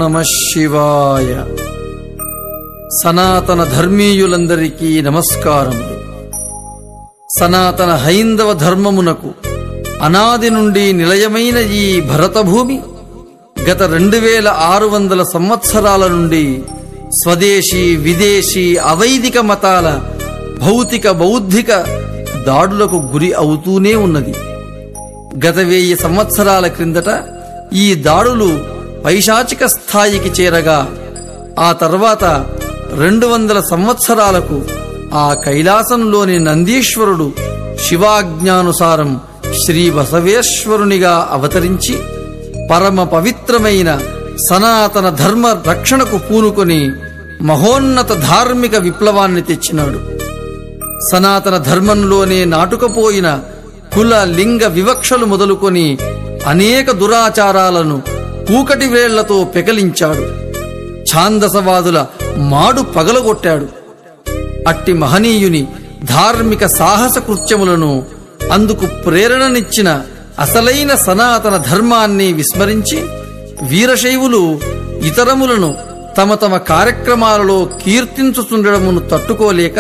నమ శివాయ సనాతన ధర్మీయులందరికీ నమస్కారములు సనాతన హైందవ ధర్మమునకు అనాది నుండి నిలయమైన ఈ భరతభూమి గత రెండు వేల ఆరు వందల సంవత్సరాల నుండి స్వదేశీ విదేశీ అవైదిక మతాల భౌతిక బౌద్ధిక దాడులకు గురి అవుతూనే ఉన్నది గత వెయ్యి సంవత్సరాల క్రిందట ఈ దాడులు పైశాచిక స్థాయికి చేరగా ఆ తర్వాత రెండు వందల సంవత్సరాలకు ఆ కైలాసంలోని నందీశ్వరుడు శివాజ్ఞానుసారం శ్రీ బసవేశ్వరునిగా అవతరించి పరమ పవిత్రమైన సనాతన ధర్మ రక్షణకు పూనుకొని మహోన్నత ధార్మిక విప్లవాన్ని తెచ్చినాడు సనాతన ధర్మంలోనే నాటుకపోయిన కుల లింగ వివక్షలు మొదలుకొని అనేక దురాచారాలను కూకటి వేళ్లతో పెకలించాడు ఛాందసవాదుల మాడు పగలగొట్టాడు అట్టి మహనీయుని ధార్మిక సాహస కృత్యములను అందుకు ప్రేరణనిచ్చిన అసలైన సనాతన ధర్మాన్ని విస్మరించి వీరశైవులు ఇతరములను తమ తమ కార్యక్రమాలలో కీర్తించుతుండడమును తట్టుకోలేక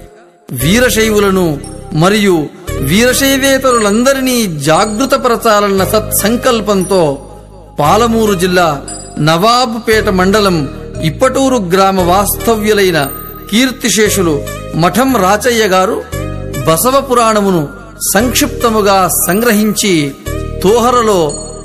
వీరశైవులను మరియు వీరశైవేతరులందరినీ జాగృతపరచాలన్న సత్సంకల్పంతో పాలమూరు జిల్లా నవాబుపేట మండలం ఇప్పటూరు గ్రామ వాస్తవ్యులైన కీర్తిశేషులు మఠం రాచయ్య గారు బసవ పురాణమును సంక్షిప్తముగా సంగ్రహించి తోహరలో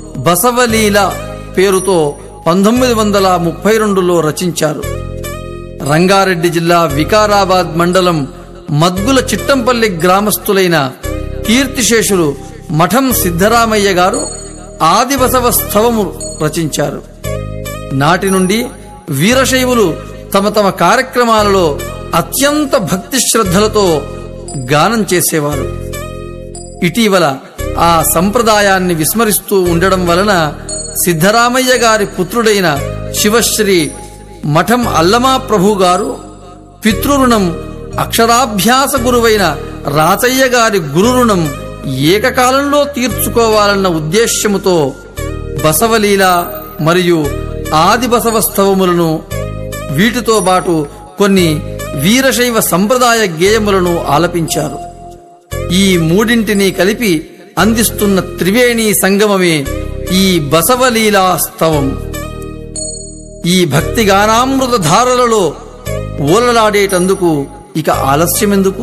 బసవలీల పేరుతో పంతొమ్మిది వందల ముప్పై రెండులో రచించారు రంగారెడ్డి జిల్లా వికారాబాద్ మండలం మద్గుల చిట్టంపల్లి గ్రామస్తులైన కీర్తిశేషులు మఠం సిద్ధరామయ్య గారు ఆదిబసవ స్థవము రచించారు నాటి నుండి వీరశైవులు తమ తమ కార్యక్రమాలలో అత్యంత భక్తి శ్రద్ధలతో గానం చేసేవారు ఇటీవల ఆ సంప్రదాయాన్ని విస్మరిస్తూ ఉండడం వలన సిద్ధరామయ్య గారి పుత్రుడైన శివశ్రీ మఠం అల్లమా ప్రభు గారు పితృరుణం అక్షరాభ్యాస గురువైన రాచయ్య గారి గురురుణం ఏకకాలంలో తీర్చుకోవాలన్న ఉద్దేశ్యముతో బసవలీల మరియు ఆది బసవస్తవములను వీటితో పాటు కొన్ని వీరశైవ సంప్రదాయ గేయములను ఆలపించారు ఈ మూడింటిని కలిపి అందిస్తున్న త్రివేణి సంగమమే ఈ బసవలీలా స్తవం ఈ భక్తి గానామృత ధారలలో ఓలలాడేటందుకు ఇక ఆలస్యమెందుకు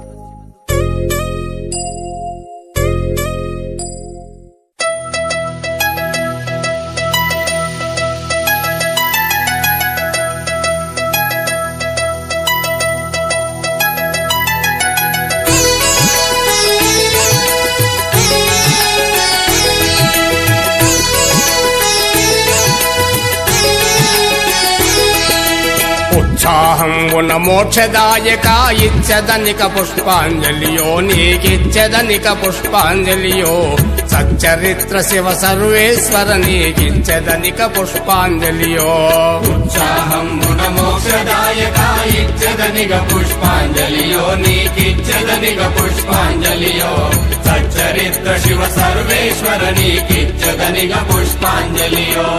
ఉత్సాహం ఉన్న మోక్షదాయక ఇచ్చదనిక పుష్పాంజలియో నీకిచ్చదనిక పుష్పాంజలియో సచ్చరిత్ర శివ సర్వేశ్వర నీకిచ్చదనిక పుష్పాంజలియో ఉత్సాహం గుణ మోక్షదాయక ఇచ్చదనిగ పుష్పాంజలియో నీకిచ్చదనిగ పుష్పాంజలియో సచ్చరిత్ర శివ సర్వేశ్వర నీకిచ్చదనిగ పుష్పాంజలియో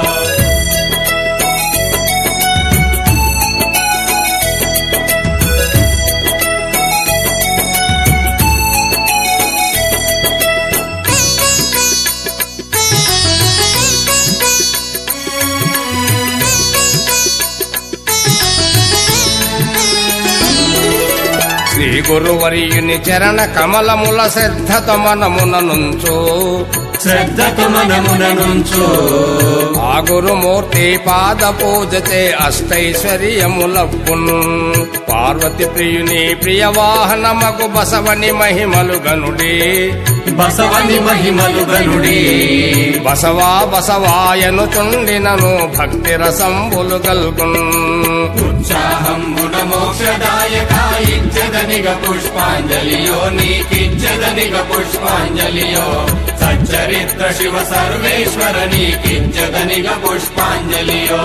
శ్రీ గురువర్యుని చరణ కమలముల శ్రద్ధత మనమున నుంచు శ్రద్ధతో మనమున నుంచు ఆ గురుమూర్తి పాద పూజతే అష్టైశ్వర్యములప్పున్ పార్వతి ప్రియుని ప్రియ వాహనమగు బసవని మహిమలు గనుడి బసవని మహిమలు గనుడి బసవా బసవాయను చుండినను భక్తి రసంబులు గల్గున్ ఉత్సాహం గుణ మోక్షదాయక ఇచ్చదనిగ పుష్పాంజలియో నీకిచ్చదనిగ పుష్పాంజలియో సచ్చరిత్ర శివ సర్వేశ్వర నీకిచ్చదనిగ పుష్పాంజలియో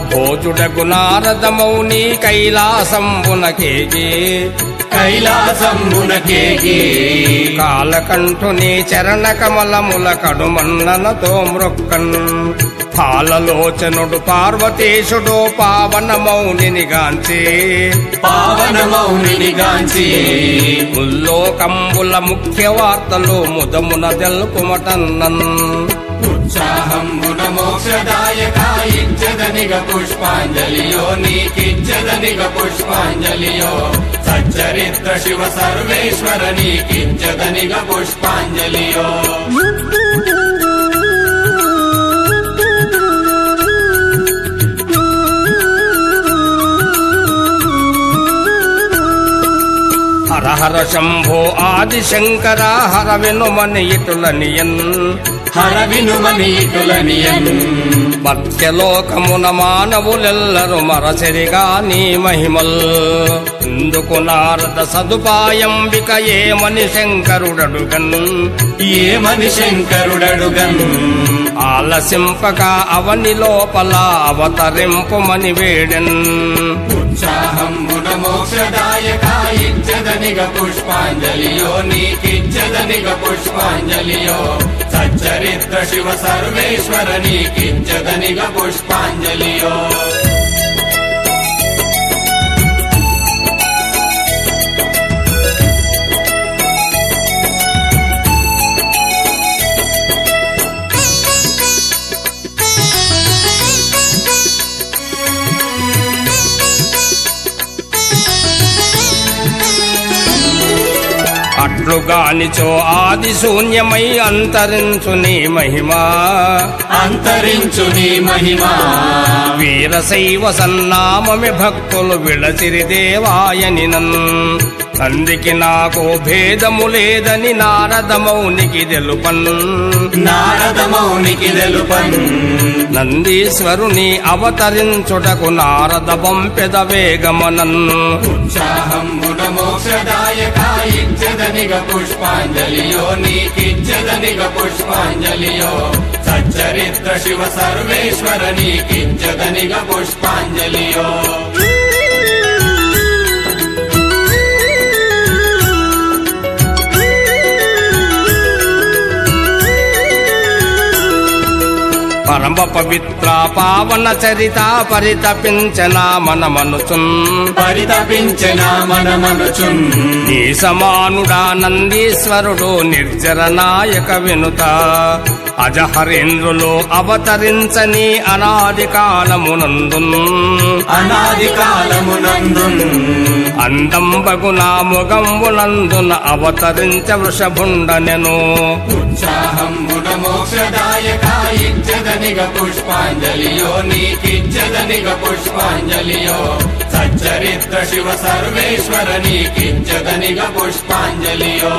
భోజుడకు నారద మౌని కైలాసంబునకేగి కైలాసంబునకేగి కాలకంఠుని చరణ కమలముల కడుమన్నలతో మృక్కన్ పాలలోచనుడు పార్వతీశుడు పావన మౌనిని గాంచి పావన మౌనిని గాంచి ముల్లోకంబుల ముఖ్య వార్తలు ముదమున తెలుపుమటన్నన్ ఉత్సాహంబున మోక్షదాయక ఇచ్చదనిగ పుష్పాంజలియో నీకిచ్చదనిగ పుష్పాంజలియో సచ్చరిత్ర శివ సర్వేశ్వర నీకిచ్చదనిగ పుష్పాంజలియో హర హర శంభో ఆది శంకర హర వినుమని ఇటులనియన్ హర వినుమని ఇటులనియన్ మధ్యలోకమున మానవులెల్లరు మరచెరిగా నీ మహిమల్ ఇందుకు నారద సదుపాయంబిక ఏమని శంకరుడడుగన్ ఏమని శంకరుడడుగన్ ఆలసింపక అవని లోపల అవతరింపుమని వేడెన్ ఉత్సాహంబున మోక్షదాయక ఇచ్చదనిగ పుష్పాంజలియో నీకిచ్చదనిగ పుష్పాంజలియో సచ్చరిత్ర శివ సర్వేశ్వర నీకిచ్చదనిగ పుష్పాంజలియో అట్లుగానిచో ఆది శూన్యమై అంతరించు నీ మహిమా అంతరించు నీ మహిమా వీరశైవ సన్నామమి భక్తులు విడచిరి దేవాయని నందికి నాకు భేదము లేదని నారద మౌనికి తెలుపన్ నారద మౌనికి తెలుపన్ నందీశ్వరుని అవతరించుటకు నారద పంపెద వేగమనన్ ఉత్సాహంబున మోక్షదాయక ఇచ్చదనిగ పుష్పాంజలియో నీకిచ్చదనిగ పుష్పాంజలియో సచ్చరిత్ర శివ సర్వేశ్వర నీకిచ్చదనిగ పుష్పాంజలియో పరమ పవిత్ర పావన చరిత పరితపించన మనమనుచున్ పరితపించిన మనమనుచున్ నీ సమానుడా నందీశ్వరుడు నిర్జర నాయక వినుత అజహరేంద్రులు అవతరించని అనాది కాలమునందున్ అనాది కాలమునందున్ అందంబగున ముగంబునందున అవతరించ వృషభుండనెను ఉత్సాహంబున మోక్షదాయక ఇచ్చదనిగ పుష్పాంజలియో నీకిచ్చదనిగ పుష్పాంజలియో సచ్చరిత్ర శివ సర్వేశ్వర నీకిచ్చదనిగ పుష్పాంజలియో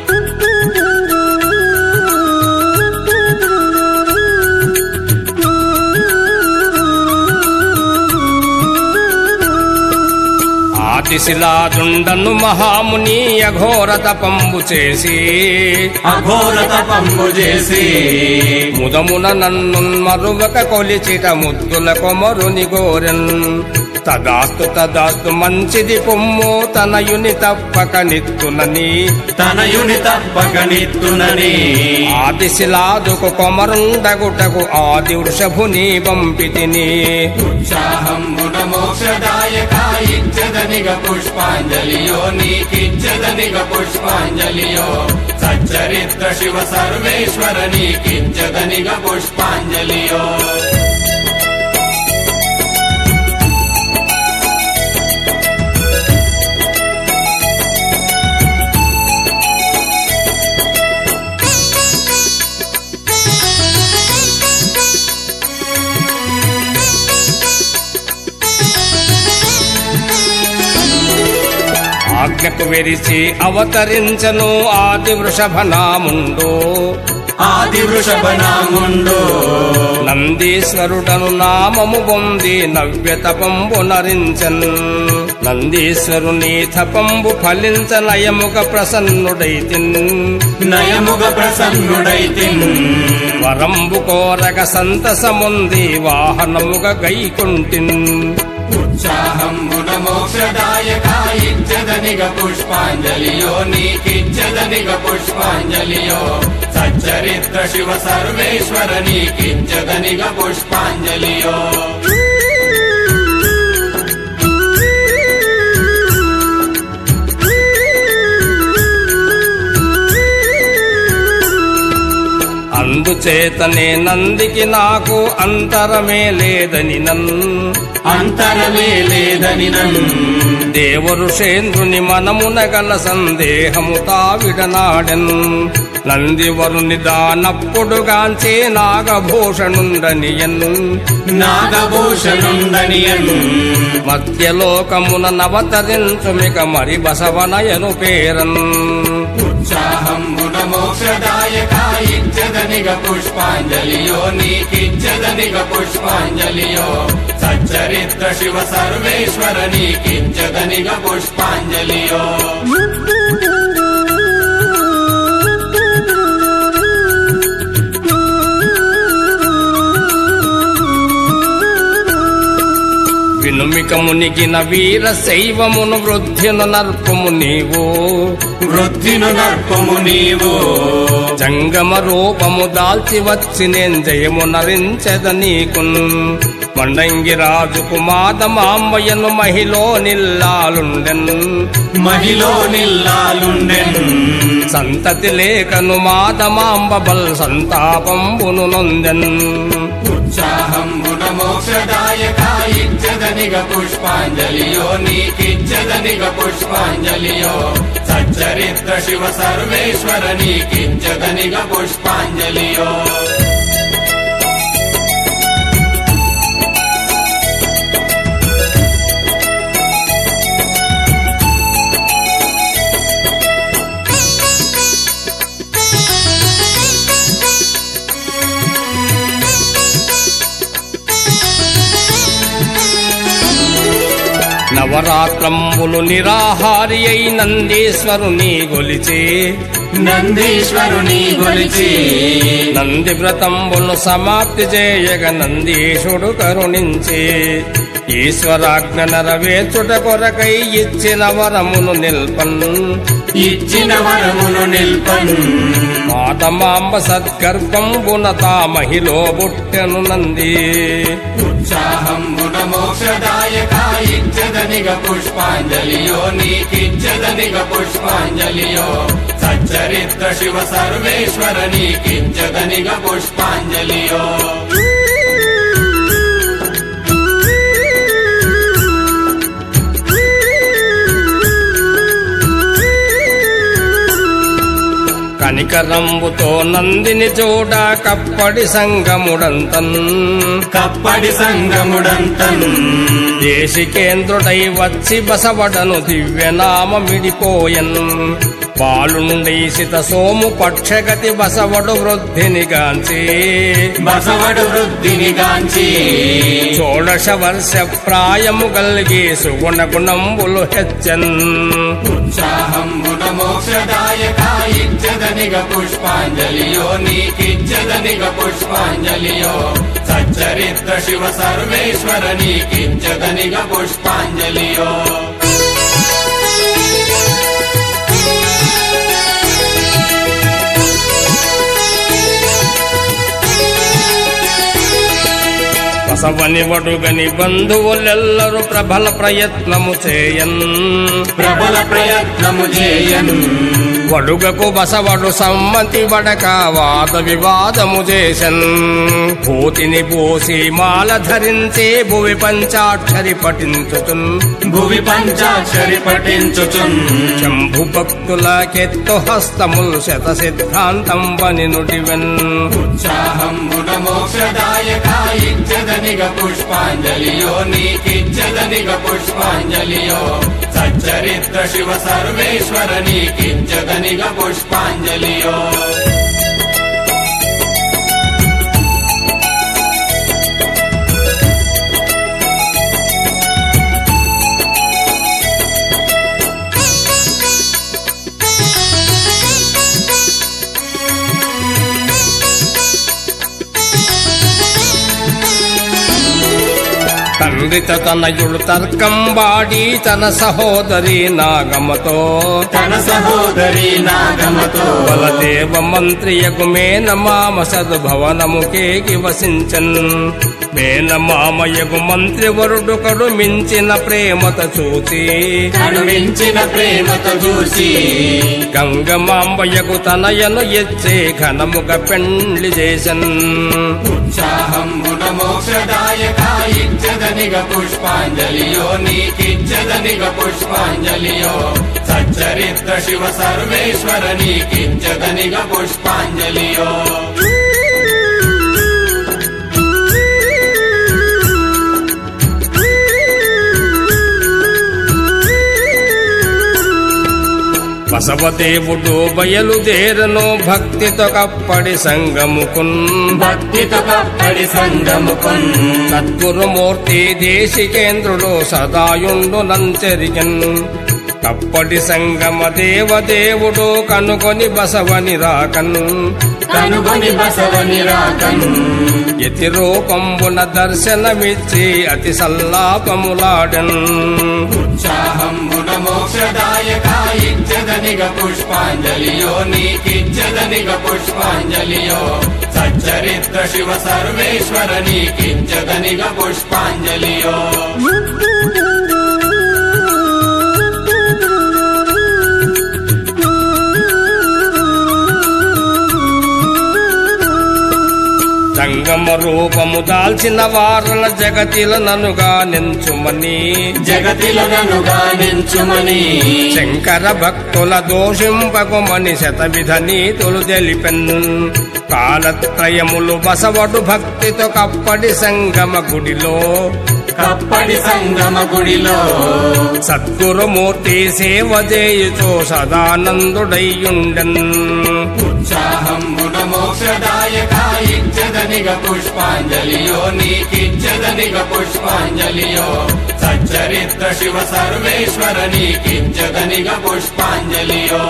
ఆదిశిలాదుండను మహాముని అఘోర తపంబు చేసి అఘోర తపంబు చేసి ముదమున నన్ను మరువక కొలిచిట ముద్దుల కొమరుని గోరెన్ తదాస్తు తదాస్తు మంచిది పొమ్ము తనయుని తప్పక నిత్తునని తనయుని తప్పక నిత్తునని ఆదిశిలాదుకు కొమరుండగుటకు ఆది వృషభుని పంపితిని ఉత్సాహంబున మోక్షదాయక ఇచ్చదనిగ పుష్పాంజలియో నీకిచ్చదనిగ పుష్పాంజలియో సచ్చరిత్ర శివ సర్వేశ్వర నీకిచ్చదనిగ పుష్పాంజలియో ఆజ్ఞకు వెరిసి అవతరించను ఆది వృషభ నాముండు ఆది వృషభ నాముండు నందీశ్వరుడను నామము పొంది నవ్య తపంబు నరించన్ నందీశ్వరుని తపంబు ఫలించ నయముగ ప్రసన్నుడైతిన్ నయముగ ప్రసన్నుడైతిన్ వరంబు కోరగ సంతసముంది వాహనముగ గైకుంటిన్ ఉత్సాహమున మోక్షదాయక ఇచ్చదనిగ పుష్పాంజలియో నీకిచ్చదనిగ పుష్పాంజలియో సచ్చరిత్ర శివ సర్వేశ్వర నీకిచ్చదనిగ పుష్పాంజలియో అందుచేతనే నందికి నాకు అంతరమే లేదని నన్ అంతరమే లేదని నన్ను దేవరుషేంద్రుని మనమున గల సందేహము తావిడనాడెన్ నందివరుని దానప్పుడుగాంచే నాగభూషణుండనియన్ నాగభూషణుండనియన్ మధ్యలోకమున నవతరించుమిక మరి బసవనయను పేరన్ ఉత్సాహమున మోక్షదాయక ఇచ్చదనిగ పుష్పాంజలియో నీకిచ్చదనిగ పుష్పాంజలియో సచ్చరిత్ర శివ సర్వేశ్వర నీకిచ్చదనిగ పుష్పాంజలియో వినుమిక మునిగిన వీర శైవమును వృద్ధిను నర్పము నీవు వృద్ధిను నర్పము నీవు జంగమ రూపము దాల్చి వచ్చి నేను జయము నరించెద నీకున్ మండంగి రాజుకు మాదమాంబయను మహిలో నిల్లాలుండెన్ మహిలో నిల్లాలుండెన్ సంతతి లేఖను మాదమాంబ బల్ సంతాపంబును నొందెన్ ఉత్సాహమున మోక్షదాయక ఇచ్చదనిగ పుష్పాంజలియో నీకిచ్చదనిగ పుష్పాంజలియో సచ్చరిత్ర శివ సర్వేశ్వర నీకిచ్చదనిగ పుష్పాంజలియో నవరాత్రంబులు నిరాహారి అయి నందీశ్వరుని గొలిచే నందీశ్వరుని గొలిచి నంది వ్రతంబును సమాప్తి చేయగ నందీశుడు కరుణించి ఈశ్వరాజ్ఞ నరవేచుట కొరకై ఇచ్చిన వరమును నిల్పన్ ఇచ్చిన వరమును నిల్పన్ మాతమాంబ సద్గర్భంబున తా మహిలో బుట్టెను నంది ఉత్సాహమున మోక్షదాయక ఇచ్చదనిగ పుష్పాంజలియో నీకిచ్చదనిగ పుష్పాంజలియో సచ్చరిత్ర శివ సర్వేశ్వర నీకిచ్చదనిగ పుష్పాంజలియో కనికరంబుతో నందిని చూడ కప్పడి సంగముడంతన్ కప్పడి సంగముడంతన్ దేశికేంద్రుడై వచ్చి బసవడను దివ్యనామమిడిపోయన్ బాలుండీసిత సోము పక్షగతి బసవడు వృద్ధిని గాంచి బసవడు వృద్ధిని గాంచి షోడశ వర్ష ప్రాయము గల్గి సుగుణ గుణంబులు హెచ్చన్ ఉత్సాహమున మోక్షదాయక ఇచ్చదనిగ పుష్పాంజలియో నీకిచ్చదనిగ పుష్పాంజలియో సచ్చరిత్ర శివ సర్వేశ్వర నీకిచ్చదనిగ పుష్పాంజలియో బసవని వడుగని బంధువులెల్లరూ ప్రబల ప్రయత్నము చేయన్ ప్రబల ప్రయత్నము చేయన్ వడుగకు బసవడు సమ్మతి వడక వాద వివాదము చేసన్ భూతిని పోసి మాల ధరించి భువి పంచాక్షరి పఠించుతున్ భువి పంచాక్షరి పఠించుచున్ శంభు భక్తులకెత్తు హస్తముల్ శత సిద్ధాంతం వని నుడివెన్ ఉత్సాహమున మోక్షదాయక ఇచ్చదనిగ పుష్పాంజలియో నీకిచ్చదనిగ పుష్పాంజలియో సచ్చరిత్ర శివ సర్వేశ్వర నీకిచ్చదనిగ పుష్పాంజలియో తండ్రిత తనయుడు తర్కం వాడి తన సహోదరి నాగమతో తన సహోదరి నాగమతో బలదేవ మంత్రియకు మేనమామ సద్భవనముకేకి వసించన్ మేనమామయకు మంత్రివరుడు కడు మించిన ప్రేమత చూసి కనువించిన ప్రేమతో చూసి గంగమాంబయకు తనయను ఎచ్చే ఘనముగ పెండ్లి చేసన్ ఉత్సాహంబున మోక్షదాయక ఇచ్చదనిగ పుష్పాంజలియో నీకిచ్చదనిగ పుష్పాంజలియో సచ్చరిత్ర శివ సర్వేశ్వర నీకిచ్చదనిగ పుష్పాంజలియో బసవదేవుడు బయలుదేరను భక్తితో కప్పడి సంగముకున్ భక్తితో కప్పడి సంగముకున్ సద్గురుమూర్తి దేశికేంద్రుడు సదాయుండు నంచెరిగన్ కప్పటి సంగమ దేవదేవుడు కనుకొని బసవని రాకన్ కనుగొని బసవని రాకన్ యతి రూపంబున దర్శనమిచ్చి అతి సల్లాపములాడన్ ఉత్సాహంబున మోక్షదాయక ఇచ్చదనిగ పుష్పాంజలియో నీకిచ్చదనిగ పుష్పాంజలియో సచ్చరిత్ర శివ సర్వేశ్వర నీకిచ్చదనిగ పుష్పాంజలియో సంగమ రూపము దాల్చిన వారల జగతిల ననుగా నెంచుమని జగతిలో నన్ను గానించుమని శంకర భక్తుల దోషింపకుమని శతవిధ నీతులు తెలిపెన్ కాలత్రయములు బసవడు భక్తితో కప్పటి సంగమ గుడిలో కప్పడి సంగమ గుడిలో సద్గురుమూర్తి సేవ చేయుచో సదానందుడయ్యుండన్ ఉత్సాహంబున మోక్షదాయక ఇచ్చదనిగ పుష్పాంజలియో నీకిచ్చదనిగ పుష్పాంజలియో సచ్చరిత్ర శివ సర్వేశ్వర నీకిచ్చదనిగ పుష్పాంజలియో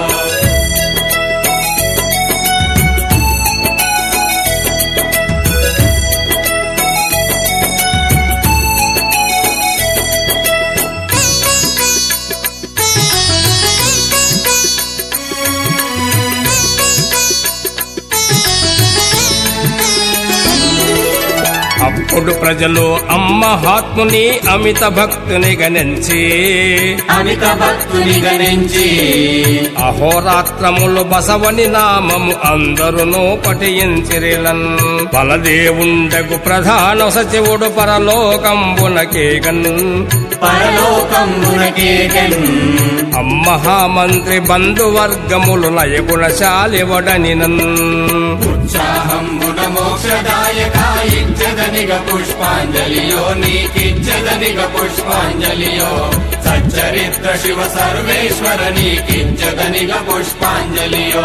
అప్పుడు ప్రజలు అమ్మహాత్ముని అమిత భక్తుని గణించి అమిత భక్తుని గణించి అహోరాత్రములు బసవని నామము అందరును పఠించిరిలన్ బలదేవుండగు ప్రధాన సచివుడు పరలోకంబునకేగన్ పరలోకంబునకేగన్ అమ్మహామంత్రి బంధువర్గములు నయగుణశాలివడనినన్ ఉత్సాహంబున మోక్షదాయక ఇచ్చదనిగ పుష్పాంజలియో నీకిచ్చదనిగ పుష్పాంజలియో సచ్చరిత్ర శివ సర్వేశ్వర నీకిచ్చదనిగ పుష్పాంజలియో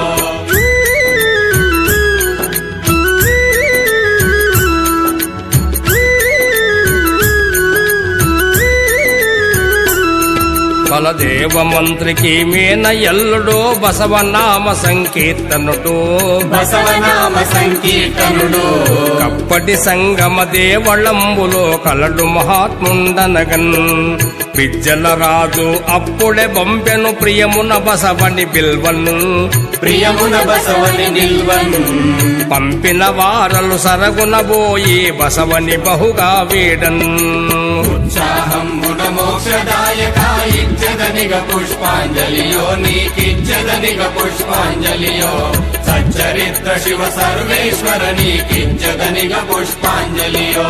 బలదేవ మంత్రికి మేన ఎల్లుడు బసవనామ సంకీర్తనుడు బసవనామ సంకీర్తనుడు కప్పటి సంగమ దేవళంబులో కలడు మహాత్ముండనగన్ పిజ్జల రాజు అప్పుడే పంపెను ప్రియమున బసవని బిల్వన్ ప్రియమున బసవని నిల్వన్ పంపిన వారలు సరగున పోయి బసవని బహుగా వీడన్ ఉత్సాహంబున మోక్షదాయక ఇచ్చదనిగ పుష్పాంజలియో నీకిచ్చదనిగ పుష్పాంజలియో సచ్చరిత్ర శివ సర్వేశ్వర నీకిచ్చదనిగ పుష్పాంజలియో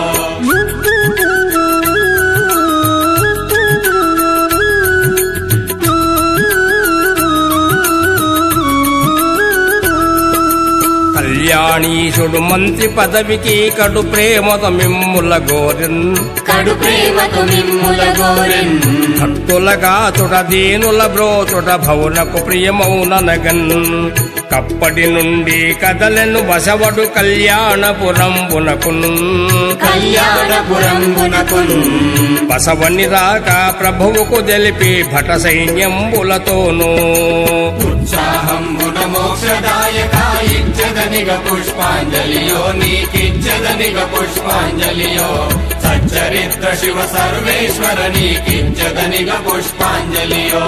కళ్యాణీశుడు మంత్రి పదవికి కడు ప్రేమత మిమ్ముల గోరిన్ కడు ప్రేమతో మిమ్ముల గోరెన్ భక్తులగా చుట దీనుల బ్రోచుట భవులకు ప్రియమౌననగన్ కప్పటి నుండి కదలను బసవడు కళ్యాణపురంబునకున్ కళ్యాణపురంబునకున్ బసవని రాక ప్రభువుకు తెలిపి భట సైన్యంబులతోనూ ఉత్సాహంబున మోక్షదాయక ఇచ్చదనిగ పుష్పాంజలియో నీకిచ్చదనిగ పుష్పాంజలియో సచ్చరి సచ్చరిత్ర శివ సర్వేశ్వర నీకించదనిగ పుష్పాంజలియో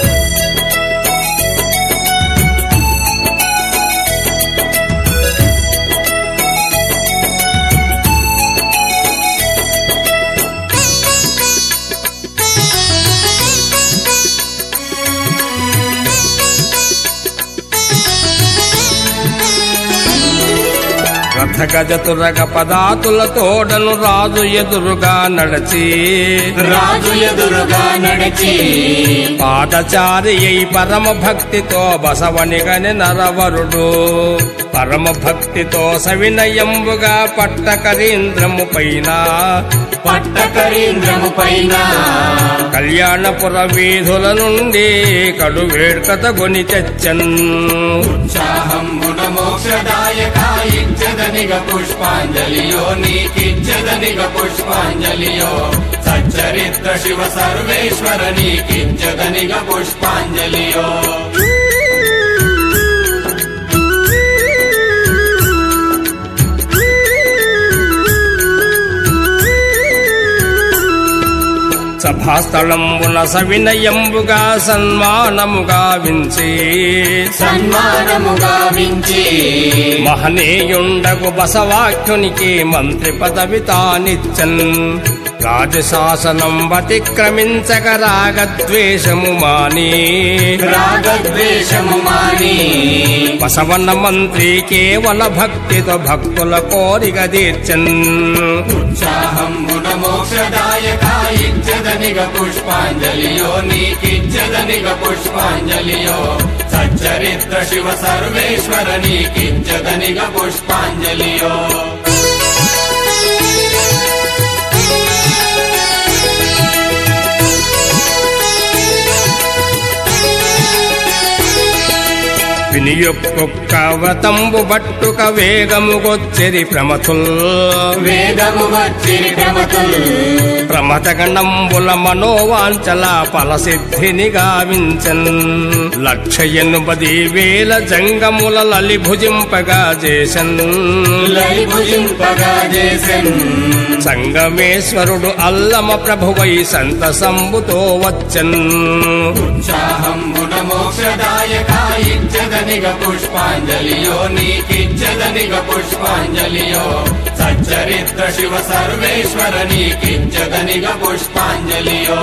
రథ గజతురగ పదాతుల తోడను రాజు ఎదురుగా నడచి రాజు ఎదురుగా నడిచి పాదచారి అయి పరమ భక్తితో బసవనిగని నరవరుడు పరమ భక్తితో సవినయంబుగా పట్టకరీంద్రము పైన పట్టకరీంద్రము పైన కళ్యాణపుర వీధుల నుండి కడు వేడ్కత గొని తెచ్చన్ ఉత్సాహంబున మోక్షదాయక ఇచ్చదనిగ పుష్పాంజలియో నీకిచ్చదనిగ పుష్పాంజలియో సచ్చరిత్ర శివ సర్వేశ్వర నీకిచ్చదనిగ పుష్పాంజలియో సభాస్థలంబున సవినయంబుగా సన్మానముగా వించి సన్మానముగా వించి మహనీయుండగు బసవాఖ్యునికి మంత్రి పదవి తానిచ్చన్ రాజశాసనం అతిక్రమించక రాగద్వేషము మాని రాగద్వేషము మాని బసవన్న మంత్రి కేవల భక్తితో భక్తుల కోరిక తీర్చన్ ఉత్సాహంబున మోక్షదాయక ఇచ్చదనిగ పుష్పాంజలియో నీకిచ్చదనిగ పుష్పాంజలియో సచ్చరిత్ర శివ సర్వేశ్వర నీకిచ్చదనిగ పుష్పాంజలియో వినియొక్కొక్క వ్రతంబు బట్టుక వేగముగొచ్చెరి ప్రమథుల్ వేదము వచ్చిరి ప్రమతుల్ ప్రమథగణంబుల మనోవాంచల ఫలసిద్ధిని గావించన్ లక్ష ఎనుపది వేల జంగముల లలి భుజింపగా చేసన్ లలిభుజింపగా చేసెన్ సంగమేశ్వరుడు అల్లమ ప్రభువై సంతసంబుతో వచ్చన్ ఉత్సాహంబున మోక్షదాయక ఇచ్చదనిగ పుష్పాంజలియో నీకిచ్చదనిగ పుష్పాంజలియో సచ్చరిత్ర శివ సర్వేశ్వర నీకిచ్చదనిగ పుష్పాంజలియో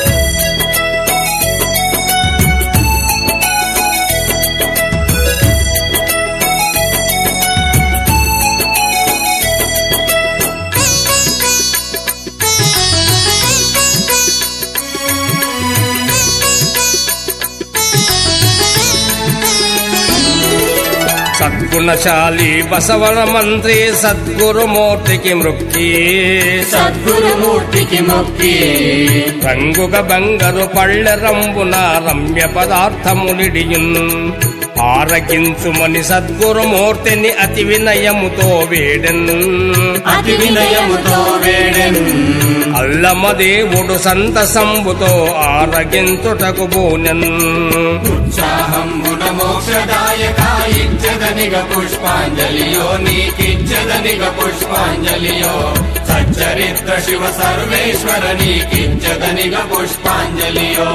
సద్గుణశాలి బసవన మంత్రి సద్గురుమూర్తికి మృక్కి సద్గురుమూర్తికి మొక్కి రంగుగ బంగరు పళ్ళ రంబున రమ్య పదార్థములిడియున్ ఆరగించుమని సద్గురుమూర్తిని అతి వినయముతో వేడెన్ అతి వినయముతో వేడెన్ అల్లమదేవుడు సంతసంబుతో ఆరగించుటకు బూనెన్ ఉత్సాహంబున మోక్షదాయక ఇచ్చదనిగ పుష్పాంజలియో నీకిచ్చదనిగ పుష్పాంజలియో సచ్చరిత్ర శివ సర్వేశ్వర నీకిచ్చదనిగ పుష్పాంజలియో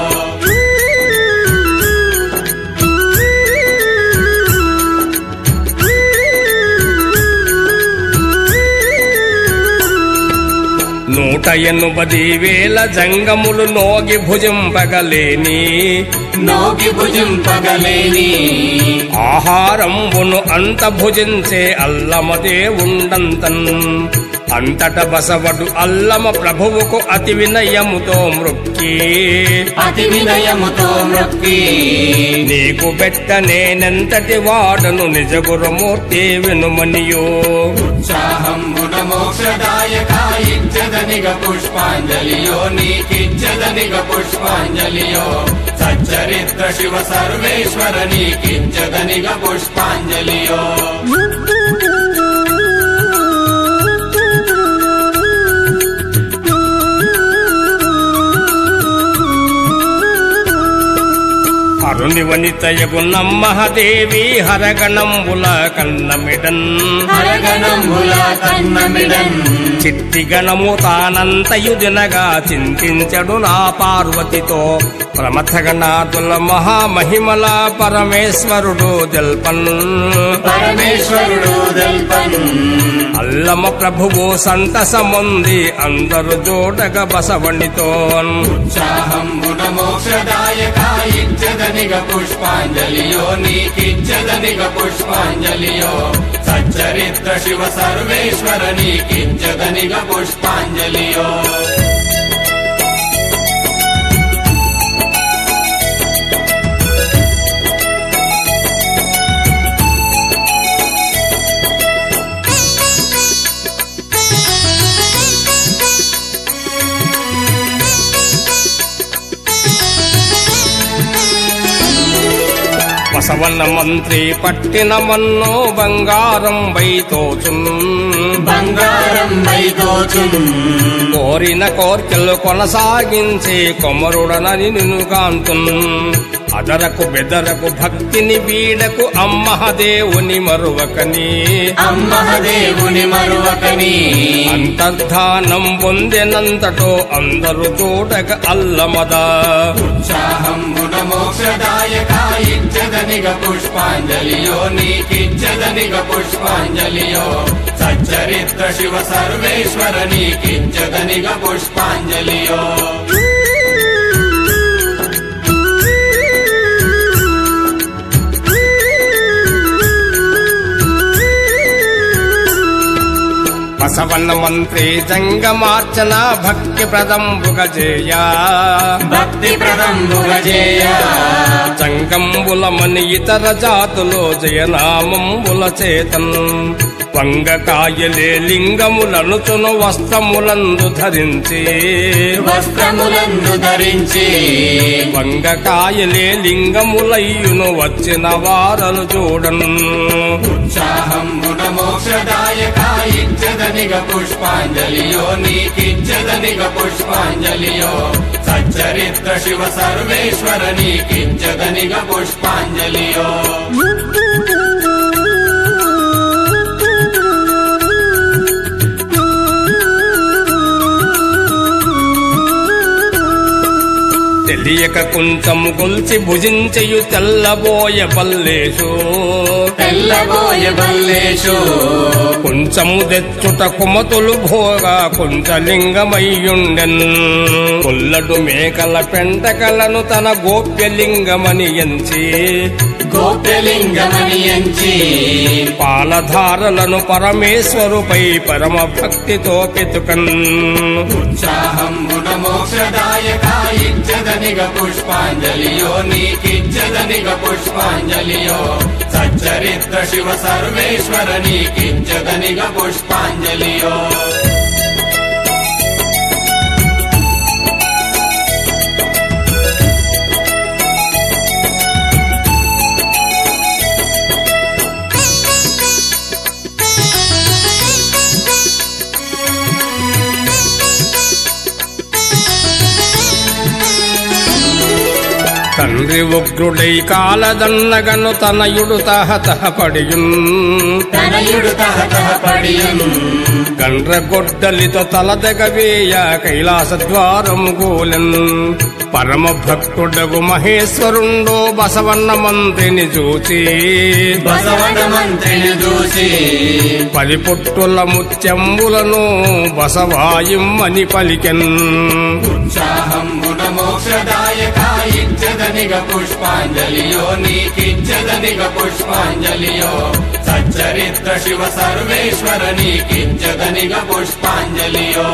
నూట ఎనుపది వేల జంగములు నోగి భుజింపగలేని నోకి భుజింపగలేని ఆహారంబును అంత భుజించే అల్లమదే ఉండంతన్ అంతట బసవడు అల్లమ ప్రభువుకు అతి వినయముతో మృక్కి అతి వినయముతో మొక్కి నీకు బెట్ట నేనెంతటి వాడను నిజ గురుమూర్తి వినుమనియో ఉత్సాహంబున మోక్షదాయక ఇచ్చదనిగ పుష్పాంజలియో నీకిచ్చదనిగ పుష్పాంజలియో సచ్చరిత్ర శివ సర్వేశ్వర నీకిచ్చదనిగ పుష్పాంజలియో నమ్మి వనితయగు నమ్మహదేవి హరగణంబుల కన్నమిడన్ హరగణంబుల కన్నమిడన్ చిట్టి గణము తానంతయు దినగా చింతించడు నా పార్వతితో ప్రమథగణాతుల మహామహిమల పరమేశ్వరుడు దెల్పన్ పరమేశ్వరుడు దల్పన్ అల్లమ ప్రభువు సంతసముంది అందరు జోడగ బసవణితో ఉత్సాహంబున మోక్షదాయక ఇచ్చదనిగ పుష్పాంజలియో నీకిచ్చదనిగ పుష్పాంజలియో సచ్చరిత్ర శివ సర్వేశ్వర నీకిచ్చదనిగ పుష్పాంజలియో బసవన్న మంత్రి పట్టిన మన్నో బంగారం వైతోచున్ బంగారం వైదోచున్ కోరిన కోర్కెలు కొనసాగించే కొమరుడనని నిన్ను కాంతున్ అదరకు బెదరకు భక్తిని వీడకు అమ్మహదేవుని మరువకని అమ్మహదేవుని మరువకని అంతర్ధానం పొందినంతటో అందరు చూడక అల్లమద ఉత్సాహంబున మోక్షదాయక ఇచ్చదనిగ పుష్పాంజలియో నీకిచ్చదనిగ పుష్పాంజలియో సచ్చరిత్ర శివ సర్వేశ్వర నీకిచ్చదనిగ పుష్పాంజలియో బసవన్న మంత్రి జంగమార్చన భక్తి ప్రదంబుగ చేయ భక్తి ప్రదంబుగజేయ జంగంబులమని ఇతర జాతులో జయనామంబుల చేతన్ వంగకాయలే లింగములనుచును వస్త్రములందు ధరించి వస్త్రములను ధరించి వంగకాయలే లింగములయ్యును వచ్చిన వారలు చూడన్ ఉత్సాహంబున మోక్షదాయక ఇచ్చదనిగ పుష్పాంజలియో నీకిచ్చదనిగ పుష్పాంజలియో సచ్చరిత్ర శివ సర్వేశ్వర నీకిచ్చదనిగ పుష్పాంజలియో తెలియక కొంచెము కొల్చి భుజించయు తెల్లబోయ పల్లేషు తెల్లబోయ బల్లేషు కొంచెము తెచ్చుట కుమతులు భోగా కుంచలింగమయ్యుండెన్ కొల్లడు మేకల పెంటకలను తన గోప్యలింగమని ఎంచి గోప్యలింగమని ఎంచి పాలధారలను పరమేశ్వరుపై పరమ భక్తితో పెతుకన్ ఉత్సాహంబున మోక్షదాయక ఇచ్చదనిగ పుష్పాంజలియో నీకిచ్చదనిగ పుష్పాంజలియో సచ్చరిత్ర శివ సర్వేశ్వర నీకిచ్చదనిగ పుష్పాంజలియో తండ్రి ఉగ్రుడై కాలదన్నగను తనయుడు తహతహ పడియున్ తనయుడు తహతహ పడియును గండ్రగొడ్డలితో తలదెగవేయ కైలాస ద్వారము గోలెన్ పరమ భక్తుడగు మహేశ్వరుండో బసవన్న మంత్రిని చూచి బసవన మంత్రిని చూసి పది పుట్టుల ముత్యంబులను బసవాయిమ్మని పలికెన్ ఉత్సాహంబున మోక్షదాయక ఇచ్చదనిగ పుష్పాంజలియో నీకిచ్చదనిగ పుష్పాంజలియో సచ్చరిత్ర శివ సర్వేశ్వర నీకిచ్చదనిగ పుష్పాంజలియో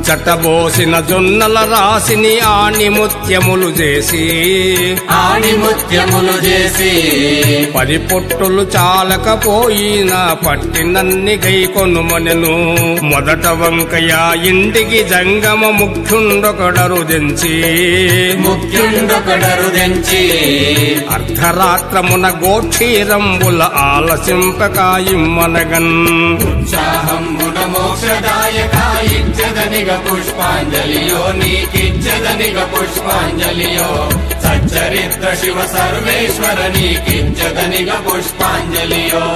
జటబోసిన జొన్నల రాసిని ఆని ముత్యములు చేసి ఆణి ముత్యములు చేసి పది పొట్టులు చాలకపోయిన పట్టినన్ని గై కొనుమనెను మొదట వంకయ ఇంటికి జంగమ ముఖ్యుండొకడరు దించి ముఖ్యుండొకడరు దెంచి అర్ధరాత్రమున గోక్షీరంబుల ఆలసింపకాయిమ్మనగన్ ఉత్సాహంబున మోక్షదాయక ఇచ్చదనిగ పుష్పాంజలియో నీకిచ్చదనిగ పుష్పాంజలియో సచ్చరిత్ర శివ సర్వేశ్వర నీకిచ్చదనిగ పుష్పాంజలియో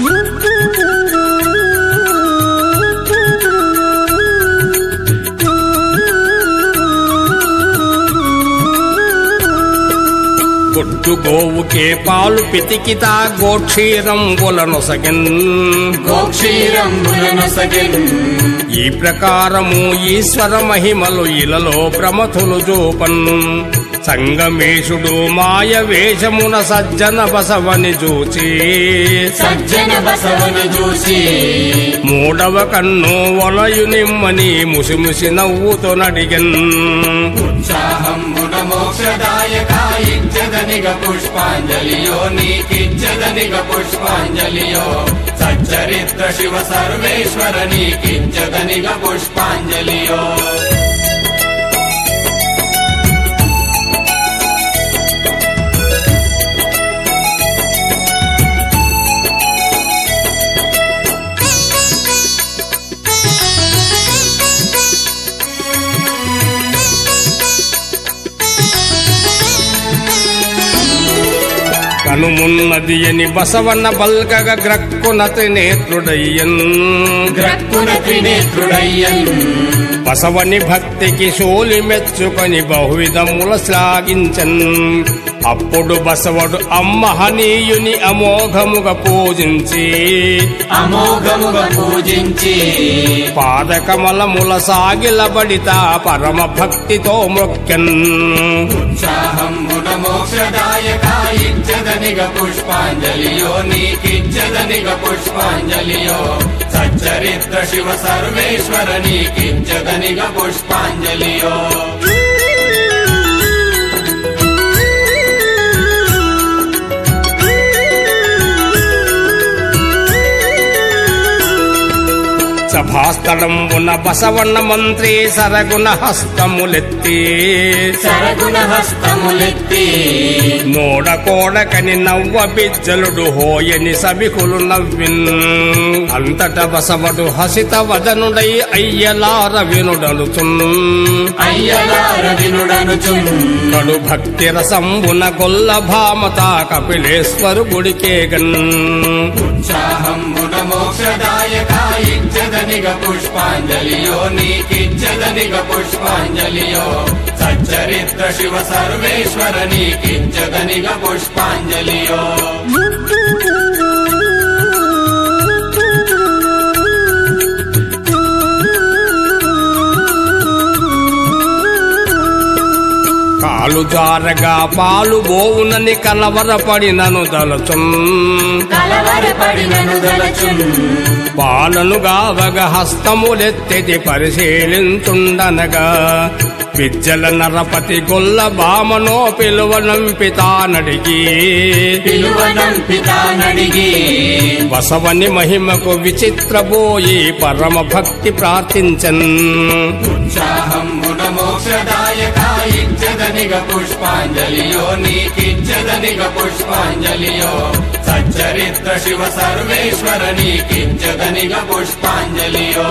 గొడ్డు గోవుకే పాలు పితికితా గోక్షీరంబులనొసగన్ గోక్షీరంబులను సగిన్ ఈ ప్రకారము ఈశ్వర మహిమలు ఇలలో ప్రమథులు జోపన్ సంగమేశుడు మాయ వేషమున సజ్జన బసవని చూచి సజ్జన బసవను చూసి మూడవ కన్ను వలయు నిమ్మని ముసిముసి నవ్వుతో నడిగన్ ఉత్సాహంబున మోక్షదాయక ఇచ్చదనిగ పుష్పాంజలియో నీకిచ్చదనిగ పుష్పాంజలియో సచ్చరిత్ర శివ సర్వేశ్వర నీకిచ్చదనిగ పుష్పాంజలియో కనుమున్నది అని బసవన్న బల్కగ గ్రక్కున త్రినేత్రుడయ్యన్ గ్రక్కున త్రినేత్రుడయ్యన్ బసవని భక్తికి సోలి మెచ్చుకొని బహువిధముల శ్లాఘించన్ అప్పుడు బసవడు అమ్మహనీయుని అమోఘముగా పూజించి అమోఘముగా పూజించి పాదకమలముల సాగిలబడిత పరమ భక్తితో మృక్యన్ ఉత్సాహంబున మోక్షదాయక ఇచ్చదనిగ పుష్పాంజలియో నీకిచ్చదనిగ పుష్పాంజలియో సచ్చరిత్ర శివ సర్వేశ్వర నీకిచ్చదనిగ పుష్పాంజలియో సభాస్థలంబున బసవన్న మంత్రి సరగుణ హస్తములెత్తి సరగుణ హస్తములెత్తి నోడ కోడకని నవ్వ బిజ్జలుడు హోయని సభికులు నవ్విన్ అంతట బసవడు హసిత వదనుడై అయ్యలార వినుడలుచున్ అయ్యలార వినుడనుచున్ కడు భక్తి రసంబున గొల్ల భామత కపిలేశ్వరు గుడికేగన్ ఉత్సాహంబున మోక్షదాయక ఇచ్చదనిగ పుష్పాంజలియో నీకిచ్చదనిగ పుష్పాంజలియో సచ్చరిత్ర శివ సర్వేశ్వర నీకిచ్చదనిగ పుష్పాంజలియో కాలు జారగా పాలు బోవునని కలవరపడినను దలచున్ కలవరపడినను దలచున్ పాలను గావగ హస్తములెత్తెది పరిశీలించుండనగా విద్యల నరపతి గొల్ల బామనో పిలువనంపితానడిగి పిలువనంపితానడిగి బసవని మహిమకు విచిత్రబోయి పరమ భక్తి ప్రార్థించన్ ఉత్సాహంబున మోక్షదాయక ఇచ్చదనిగ పుష్పాంజలియో నీకిచ్చదనిగ పుష్పాంజలియో సచ్చరిత్ర శివ సర్వేశ్వర నీకిచ్చదనిగ పుష్పాంజలియో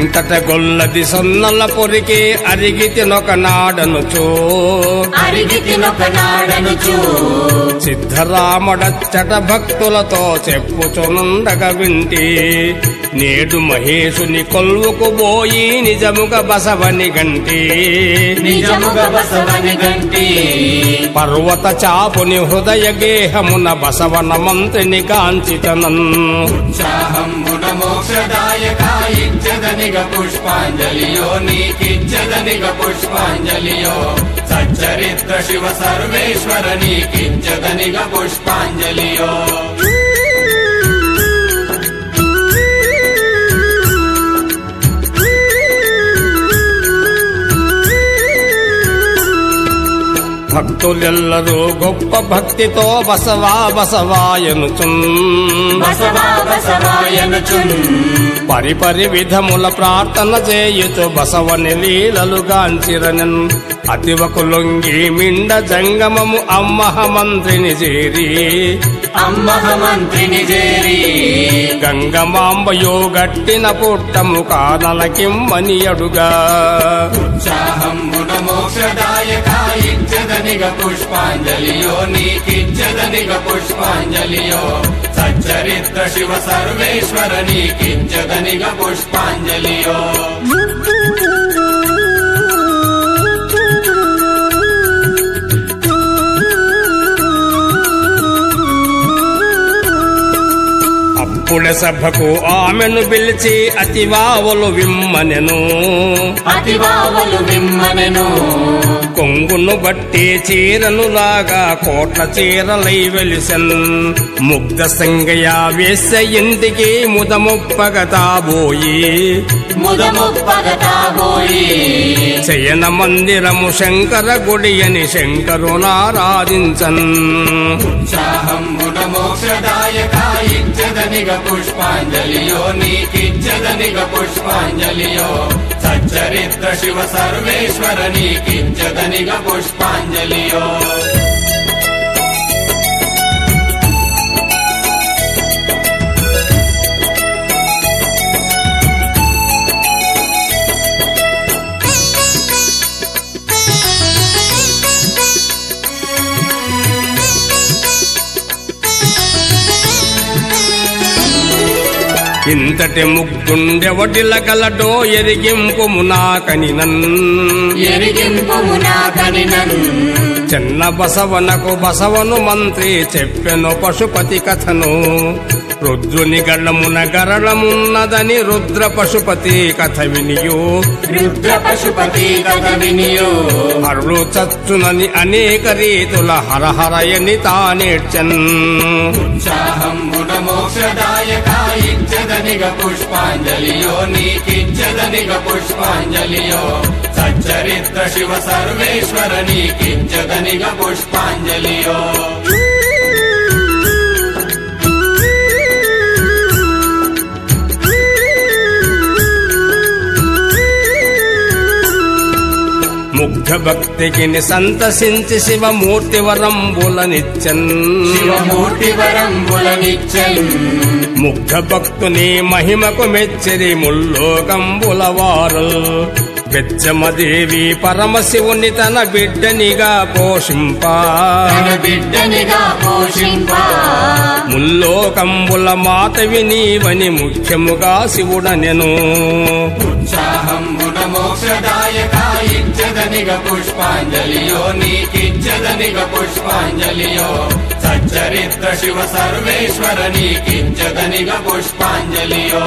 అంతట గొల్లది సొన్నల పొరికి అరిగితినొక నాడనుచో అరిగి తినొక నాడనుచు సిద్ధరామడచ్చట భక్తులతో చెప్పుచునుండగ వింటి నేడు మహేశుని కొల్వుకు పోయి నిజముగ బసవని గంటి నిజముగా బసవని గంటి పర్వత చాపుని హృదయ గేహమున బసవన మంత్రిని కాంచితనన్ ఉత్సాహమున మోక్షదాయక ఇచ్చదనిగ పుష్పాంజలియో నీకిచ్చదనిగ పుష్పాంజలియో సచ్చరిత్ర శివ సర్వేశ్వర నీకిచ్చదనిగ పుష్పాంజలియో భక్తులెల్లరూ గొప్ప భక్తితో బసవా బసవాయనుచున్ బసవా బసవాయనుచున్ పరిపరి విధముల ప్రార్థన చేయుచు బసవని లీలలు గాంచిరనన్ అతివకు లొంగి మిండ జంగమము అమ్మహ మంత్రిని చేరి అమ్మహ మంత్రిని చేరి గంగమాంబయో గట్టిన పుట్టము కానలకిమ్మని అడుగా ఉత్సాహమున మోక్షదాయక ఇచ్చదనిగ పుష్పాంజలియో నీకిచ్చదనిగ పుష్పాంజలియో సచ్చరిత్ర శివ సర్వేశ్వర నీకిచ్చదనిగ పుష్పాంజలియో అప్పుడ సభకు ఆమెను పిలిచి అతివావులు విమ్మనెను అతివావలు విమ్మనెను కొంగును బట్టి చీరను లాగా కోట్ల చీరలై వెలిసెన్ ముగ్ధ సంగయ వేస ఇంటికి ముదముప్పగ తాబోయి ముదముప్పగ తాబోయి శయన మందిరము శంకర గుడి అని శంకరునారాధించన్ ఉత్సాహమున మోక్షదాయక ఇచ్చదనిగ పుష్పాంజలియో నీకిచ్చదనిగ పుష్పాంజలియో సచ్చరిత్ర శివ సర్వేశ్వర నీకిచ్చదనిగ పుష్పాంజలియో ఇంతటి ముగ్గుండెవటిల గలటో ఎరిగింపు మునాకని నన్ ఎరిగింపు మునాకనినన్ చిన్న బసవనకు బసవను మంత్రి చెప్పెను పశుపతి కథను రుద్రుని గళ్ళమున గరళమున్నదని రుద్ర పశుపతి కథ వినియు రుద్ర పశుపతి కథ వినియో హరుడు చచ్చునని అనేక రీతుల హరహరయని తానేడ్చన్ ఉత్సాహమున మోక్షదాయక ఇచ్చదనిగ పుష్పాంజలియో నీకిచ్చదనిగ పుష్పాంజలియో సచ్చరిత్ర శివ సర్వేశ్వర నీకిచ్చదనిగ పుష్పాంజలియో ముగ్ధ భక్తికి సంతసించి శివమూర్తి వరంబులనిచ్చన్ శివమూర్తి వరంబులనిచ్చన్ ముగ్ధ భక్తుని మహిమకు మెచ్చరి ముల్లోకంబుల వారు బెచ్చమదేవి పరమశివుని తన బిడ్డనిగా పోషింప తన బిడ్డనిగా పోషింప ముల్లోకంబుల మాతవి నీవని ముఖ్యముగా శివుడనెను ఉత్సాహమున మోక్షదాయక ఇచ్చదనిగ పుష్పాంజలియో నీకిచ్చదనిగ పుష్పాంజలియో సచ్చరిత్ర శివ సర్వేశ్వర నీకిచ్చదనిగ పుష్పాంజలియో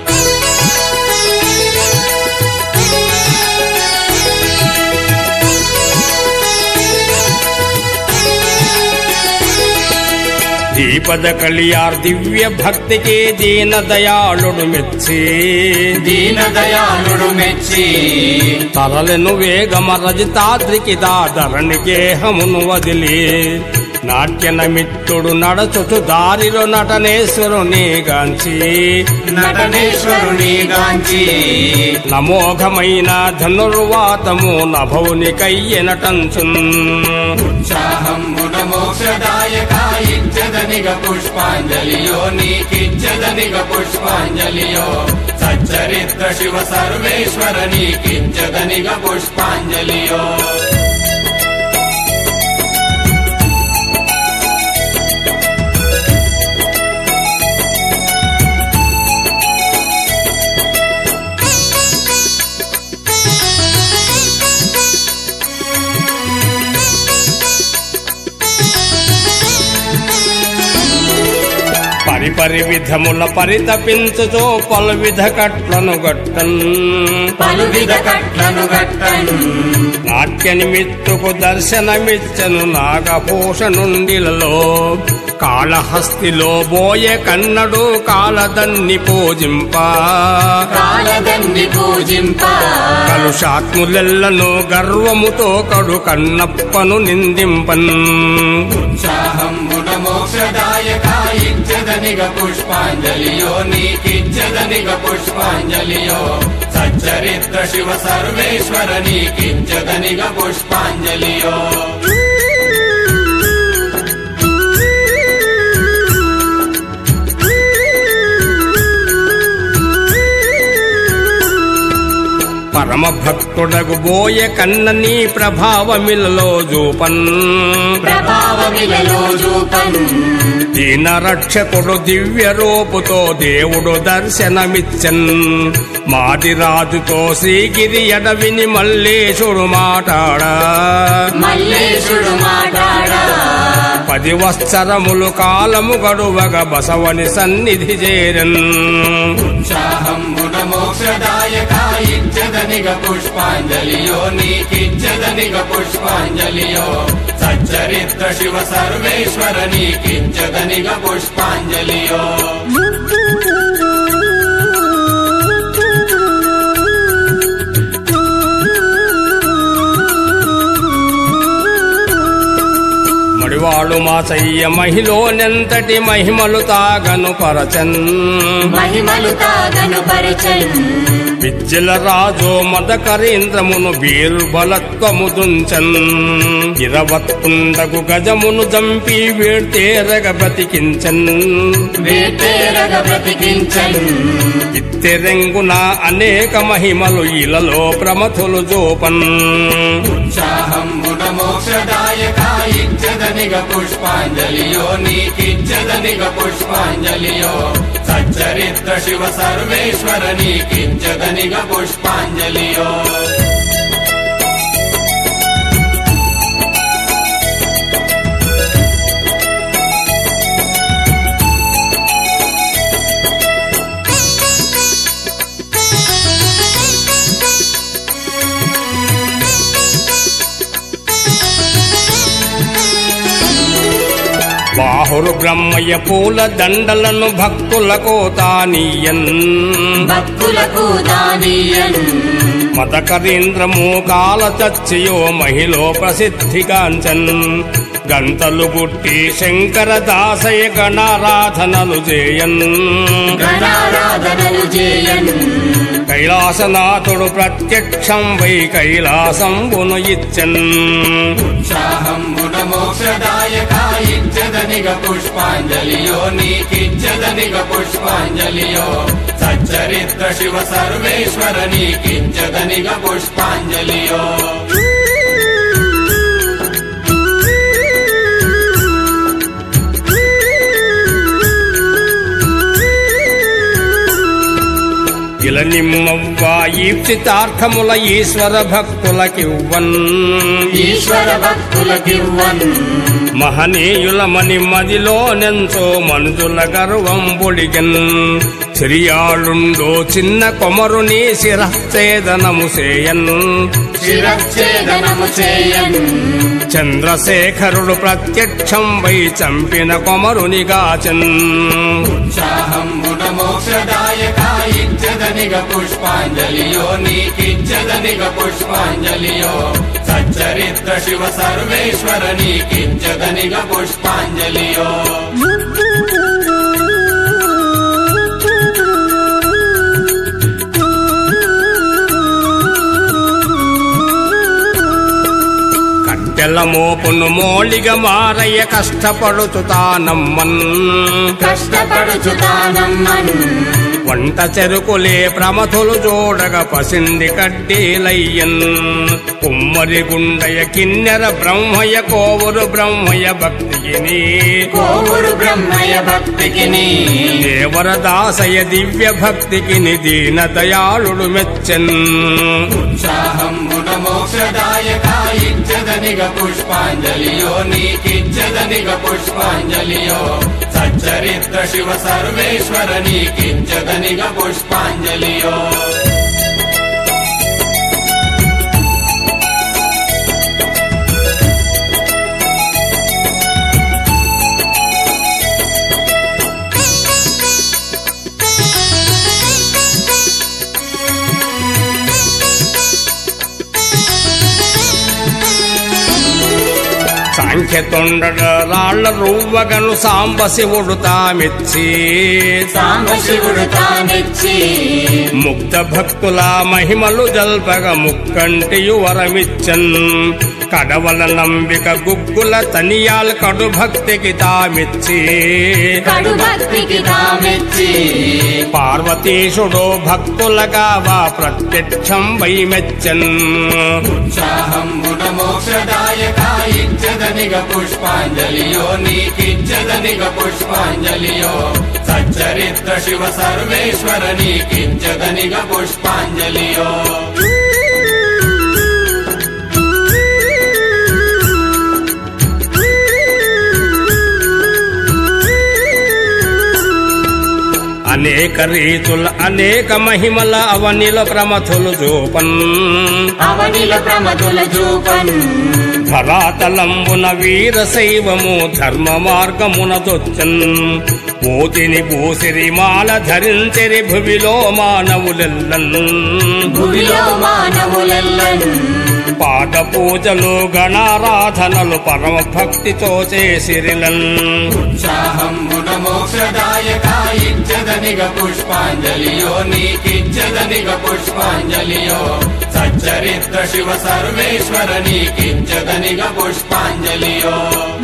దీపద కలియార్ దివ్య భక్తికి దీన దయాళుడు మెచ్చి దీన దయాళుడు మెచ్చి తరలను వేగమ రజితాద్రికి దాధరణి గేహమును వదిలి నాట్య నమిత్తుడు నడచుచు దారిలో నటనేశ్వరుని గాంచి నటనేశ్వరుని గాంచి నమోఘమైన ధనుర్వాతము నభవుని కయ్య నటంచున్ ఉత్సాహమున మోక్షదాయక ఇచ్చదనిగ పుష్పాంజలియో నీకిచ్చదనిగ పుష్పాంజలియో సచ్చరిత్ర శివ సర్వేశ్వర నీకించదనిగ పుష్పాంజలియో పరిపరి విధముల పరితపించుచో పలు విధ కట్లను గట్టన్ పలువిధ కట్లను గట్టన్ నాట్య నిమిత్తుకు దర్శనమిచ్చను నాగభూషణుండిలలో కాళహస్తిలో బోయే కన్నడు కాలదన్ని పూజింప కాలదన్ని పూజింప కలుషాత్ములెల్లను గర్వముతో కడు కన్నప్పను నిందింపన్ ఉత్సాహమున మోక్షదాయక ఇచ్చదనిగ పుష్పాంజలియో నీకిచ్చదనిగ పుష్పాంజలియో సచ్చరిత్ర శివ సర్వేశ్వర నీకిచ్చదనిగ పుష్పాంజలియో పరమ భక్తుడగు బోయే కన్నని ప్రభావమిలలో జూపన్ ప్రభావమిలలో జూపన్ దీన రక్షకుడు దివ్య రూపుతో దేవుడు దర్శనమిచ్చన్ మాదిరాజుతో శ్రీగిరి అడవిని మల్లేశుడు మాటాడా మల్లేశుడు మాటాడా పది వత్సరములు కాలము గడువగ బసవని సన్నిధి చేరన్ ఉత్సాహమున మోక్షదాయక ఇచ్చదనిగ పుష్పాంజలియో నీకిచ్చదనిగ పుష్పాంజలియో సచ్చరిత్ర శివ సర్వేశ్వర నీకిచ్చదనిగ పుష్పాంజలియో మడివాడు మాచయ్య మహిలోనెంతటి మహిమలు తాగను పరచన్ మహిమలు తాగను పరిచన్ విద్యల రాజు మదకరీంద్రమును బీర్బలత్వము దుంచన్ ఇరవత్తుండగు గజమును జంపి వీడ్తేరగ బ్రతికించన్ వేటేరగ బ్రతికించన్ ఇత్తెరెంగున అనేక మహిమలు ఇలలో ప్రమథులు జోపన్ ఉత్సాహమున మోక్షదాయక ఇచ్చదనిగ పుష్పాంజలియో నీకిచ్చదనిగ పుష్పాంజలియో సచ్చరిత్ర శివ సర్వేశ్వర నీకిచ్చదనిగ పుష్పాంజలియో బాహురు బ్రహ్మయ్య పూల దండలను భక్తులకు తానీయన్ భక్తులకు దానియన్ మదకరీంద్రము కాల చచ్చియో మహిళ ప్రసిద్ధిగాంచన్ గంతలు గుట్టి శంకర దాసయ గణారాధనలు చేయన్ గణారాధనలు చేయన్ కైలాసనాథుడు ప్రత్యక్షం వై కైలాసంబును ఇచ్చన్ ఉత్సాహమున మోక్షదాయక ఇచ్చదనిగ పుష్పాంజలియో నీకిచ్చదనిగ పుష్పాంజలియో సచ్చరిత్ర శివ సర్వేశ్వర నీకిచ్చదనిగ పుష్పాంజలియో ఇల నిమ్మవ్వ ఈప్సితార్థముల ఈశ్వర భక్తులకివ్వన్ ఈశ్వర భక్తులకివ్వన్ మహనీయులమని మదిలో నెంచో మనుజుల గర్వం బొడిగన్ సిరియాళుండో చిన్న కొమరుని శిరఛేదనము చేయన్ శిరచ్ఛేదనము చేయన్ చంద్రశేఖరుడు ప్రత్యక్షం వై చంపిన కొమరునిగాచన్ ఉత్సాహమున మోక్షదాయక ఇచ్చదనిగ పుష్పాంజలియో నీకిచ్చదనిగ పుష్పాంజలియో సచ్చరిత్ర శివ సర్వేశ్వర నీకిచ్చదనిగ పుష్పాంజలియో కట్టెల మోపును మోళిగ మారయ్య కష్టపడుతు తానమ్మన్ కష్టపడుచు తానమ్మన్ వంట పెంట చెరుకులే ప్రమథులు చూడగ పసింది కడ్డీలయ్యన్ కుమ్మరి గుండయ కిన్నెర బ్రహ్మయ కోవురు బ్రహ్మయ భక్తిని కోవురు బ్రహ్మయ భక్తికి దేవరదాసయ దివ్య భక్తికి దీన దయాళుడు మెచ్చన్ ఉత్సాహంబున మోక్షదాయక ఇచ్చదనిగ పుష్పాంజలియో నీకిచ్చదనిగ పుష్పాంజలియో సచ్చరిత్ర శివ సర్వేశ్వర నీకిచ్చదనిగ పుష్పాంజలియో సాంఖ్య తొండడ రాళ్ల రువ్వగను సాంబ శివుడు తామిచ్చి సాంబ శివుడు తానిచ్చి ముక్త భక్తుల మహిమలు జల్పగ ముక్కంటియు వరమిచ్చన్ కడవల నంబిక గుగ్గుల తనియాల్ కడు భక్తికి తామిచ్చి కడు భక్తికి తామెచ్చి పార్వతీశుడు భక్తులగా వా ప్రత్యక్షం వైమెచ్చన్ ఉత్సాహంబున మోక్షదాయక ఇచ్చదనిగ పుష్పాంజలియో నీకిచ్చదనిగ పుష్పాంజలియో సచ్చరిత్ర శివ సర్వేశ్వర నీకిచ్చదనిగ పుష్పాంజలియో అనేక రీతుల అనేక మహిమల అవనిల ప్రమథులు చూపన్ అవనిల ప్రమతుల చూపన్ ధరాతలంబున వీర శైవము ధర్మ మార్గమున దొచ్చన్ పోతిని పూసిరి మాల ధరించిరి భువిలో మానవులెల్లన్ భువిలో మానవులెల్లన్ పాద పూజలు గణారాధనలు పరమ భక్తితో చేసిరిలన్ ఉత్సాహంబున మోక్షదాయక ఇచ్చదనిగ పుష్పాంజలియో నీకిచ్చదనిగ పుష్పాంజలియో సచ్చరిత్ర శివ సర్వేశ్వర నీకిచ్చదనిగ పుష్పాంజలియో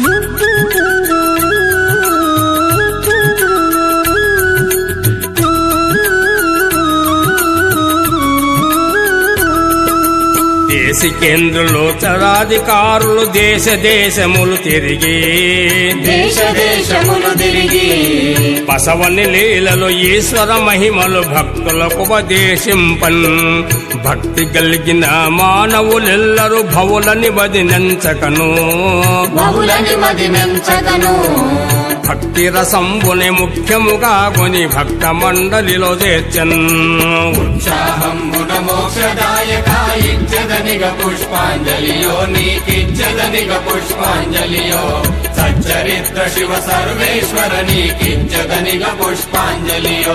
దేశికేంద్రులు చరాధికారులు దేశ దేశములు తిరిగి దేశ దేశములు తిరిగి బసవని లీలలు ఈశ్వర మహిమలు భక్తులకు ఉపదేశింపన్ భక్తి కలిగిన మానవులెల్లరూ భవులని వదినంచకను బహులని మది మెంచగను భక్తి రసంబుని ముఖ్యముగా కొని భక్త మండలిలో చేర్చన్ ఉత్సాహంబున మోక్షదాయక ఇచ్చదనిగ పుష్పాంజలియో నీకిచ్చదనిగ పుష్పాంజలియో సచ్చరిత్ర శివ సర్వేశ్వర నీకిచ్చదనిగ పుష్పాంజలియో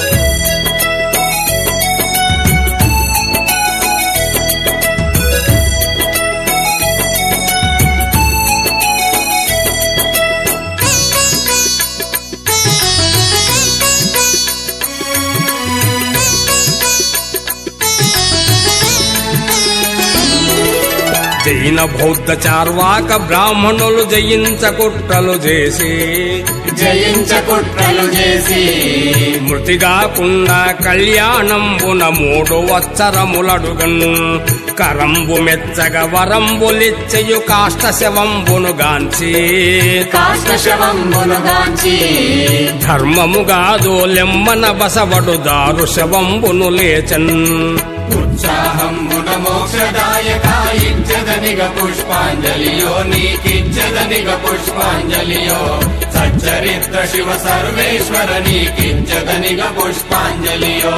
జైన బౌద్ధ చార్వాక బ్రాహ్మణులు జయించ కుట్రలు చేసి జయించ కుట్రలు చేసి మృతిగాకుండా కళ్యాణంబున మూడు వత్సరములడుగన్ కరంబు మెచ్చగ వరంబులిచ్చయు కాష్ట శవంబును గాంచి కాష్ట శవంబునుగాంచి ధర్మముగాదు లెమ్మన బసవడు దారు శవంబును లేచన్ ఉత్సాహంబున మోక్షదాయక ఇచ్చదనిగ పుష్పాంజలియో నీకిచ్చదనిగ పుష్పాంజలియో సచ్చరిత్ర శివ సర్వేశ్వర నీకిచ్చదనిగ పుష్పాంజలియో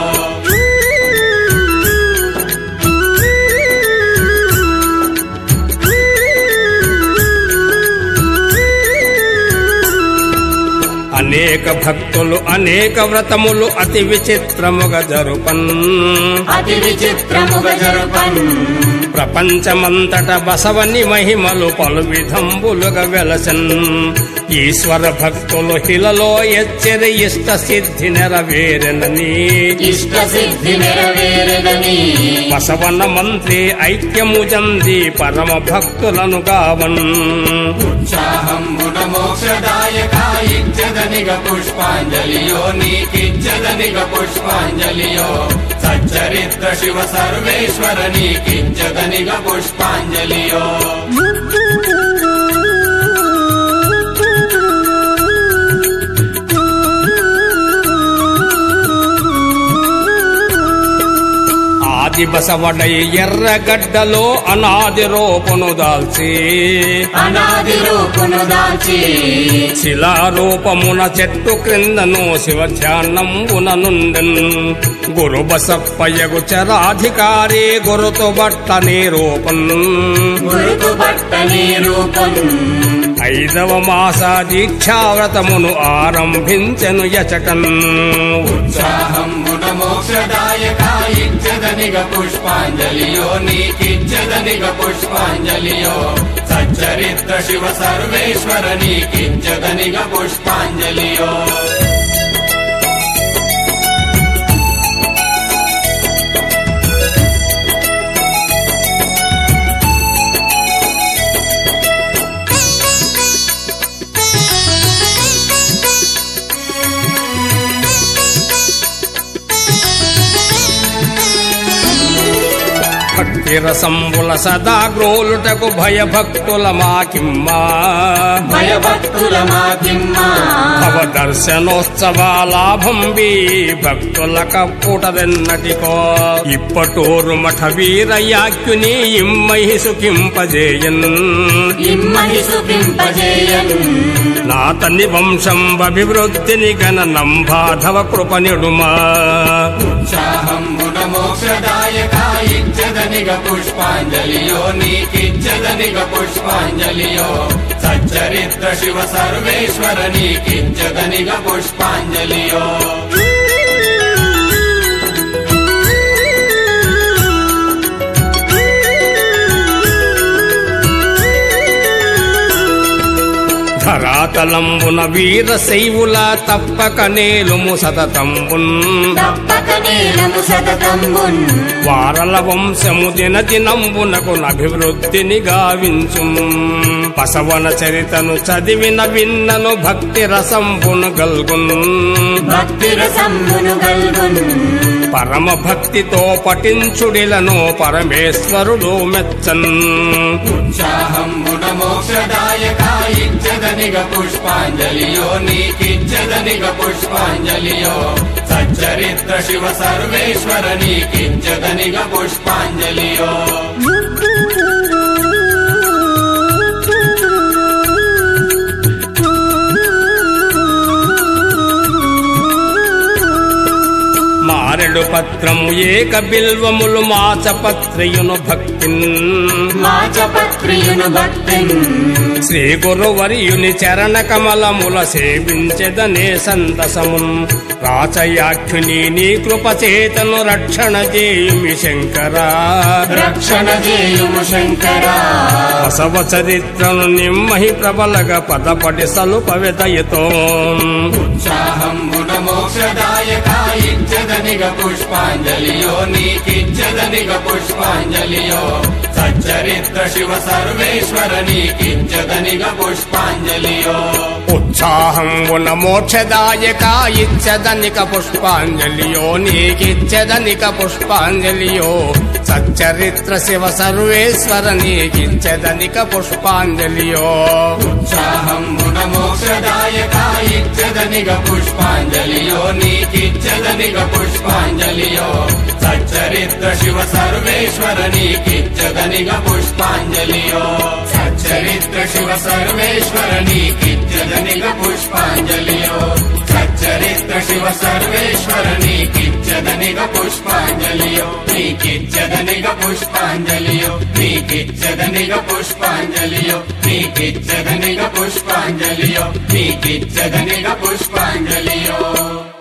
అనేక భక్తులు అనేక వ్రతములు అతి విచిత్రముగా జరుపన్ అతి విచిత్రముగ జరుపన్ ప్రపంచమంతట బసవని మహిమలు పలు విధంబులుగా వెలసన్ ఈశ్వర భక్తులు హిలలో ఎచ్చరి ఇష్ట సిద్ధి నెరవేరనని ఇష్ట సిద్ధి నెరవేరదని బసవన మంత్రి ఐక్యము జంది పరమ భక్తులను గావన్ ఉత్సాహంబున మోక్షదాయక ఇచ్చదనిగ పుష్పాంజలియో నీకిచ్చదనిగ పుష్పాంజలియో సచ్చరిత్ర శివ సర్వేశ్వర నీకిచ్చదనిగ పుష్పాంజలియో ఆది బసవడై ఎర్రగడ్డలో అనాది రూపను దాల్చి అనాది రూపును దాల్చి శిలారూపమున చెట్టు క్రిందను శివధ్యానంబున నుండెన్ గురు బసప్పయ్యగు చరాధికారి గురుతు బట్టని రూపం గురుతు బట్టని రూపం ఐదవ మాస దీక్షావ్రతమును ఆరంభించెను యచకన్ ఉత్సాహమున మోక్షదాయక ఇచ్చదనిగ పుష్పాంజలియో నీకిచ్చదనిగ పుష్పాంజలియో సచ్చరిత్ర శివ సర్వేశ్వర నీకిచ్చదనిగ పుష్పాంజలియో భక్తి రసంబుల సదా గ్రోలుటకు భయభక్తుల మాకిమ్మా భయభక్తుల మాకిమ్మా భవ దర్శనోత్సవ లాభం బి భక్తుల కప్పుటదెన్నటికో ఇప్పటూరు మఠ వీరయాక్యుని ఇమ్మై సుఖింపజేయన్ ఇమ్మని సుఖింపజేయన్ నాతని వంశం అభివృద్ధిని గణ నంబాధవ కృపనిడుమా ఉత్సాహమున మోక్షదాయక ఇచ్చదనిగ పుష్పాంజలియో నీకిచ్చదనిగ పుష్పాంజలియో సచ్చరిత్ర శివ సర్వేశ్వర నీకిచ్చదనిగ పుష్పాంజలియో ధరాతలంబున వీర శైవుల తప్పక నేలుము సతతంబున్ తప్పక నీలము సతతంబున్ వారల వంశము దిన దినంబునకు అభివృద్ధిని గావించు పసవన చరితను చదివిన విన్నను భక్తి రసంబును గల్గున్ భక్తి రసంబును గల్గున్ పరమ భక్తితో పఠించుడిలను పరమేశ్వరుడు మెచ్చన్ ఉత్సాహమున మోక్షదాయక ఇచ్చదనిగ పుష్పాంజలియో నీకిచ్చదనిగ పుష్పాంజలియో సచ్చరిత్ర శివ సర్వేశ్వర నీకిచ్చదనిగ పుష్పాంజలియో మారెడు పత్రము ఏక బిల్వములు మాచపత్రయును భక్తిన్ మాచపత్రియును భక్తిన్ శ్రీ గురువర్యుని చరణ కమలముల సేవించెదనే సంతసమున్ రాచయాఖ్యుని నీ కృపచేతను రక్షణ చేయుమి శంకరా రక్షణ చేయుము శంకరా బసవ చరిత్రను నిమ్మహి ప్రబలగ పదపడి సలుపవిదయతో ఉత్సాహమున మోక్షదాయక ఇచ్చదనిగ పుష్పాంజలియో నీకిచ్చదనిగ పుష్పాంజలియో సచ్చరిత్ర శివ సర్వేశ్వర నీకిచ్చదనిగ పుష్పాంజలియో ఉత్సాహం ఉన్న మోక్షదాయక ఇచ్చదనిక పుష్పాంజలియో నీకిచ్చదనిక పుష్పాంజలియో సచ్చరిత్ర శివ సర్వేశ్వర నీకిచ్చదనిక పుష్పాంజలియో ఉత్సాహమున మోక్షదాయక ఇచ్చదనిగ పుష్పాంజలియో నీకిచ్చదనిగ పుష్పాంజలియో సచ్చరిత్ర శివ సర్వేశ్వర నీకిచ్చదనిగ పుష్పాంజలియో సచ్చరిత్ర శివ సర్వేశ్వర నీకిచ్చదనిగ పుష్పాంజలియో సచ్చరిత్ర శివ సర్వేశ్వర నీకిచ్చదనిగ పుష్పాంజలియో నీకిచ్చదనిగ పుష్పాంజలియో నీకిచ్చదనిగ పుష్పాంజలియో నీకిచ్చదనిగ పుష్పాంజలియో నీకిచ్చదనిగ పుష్పాంజలియో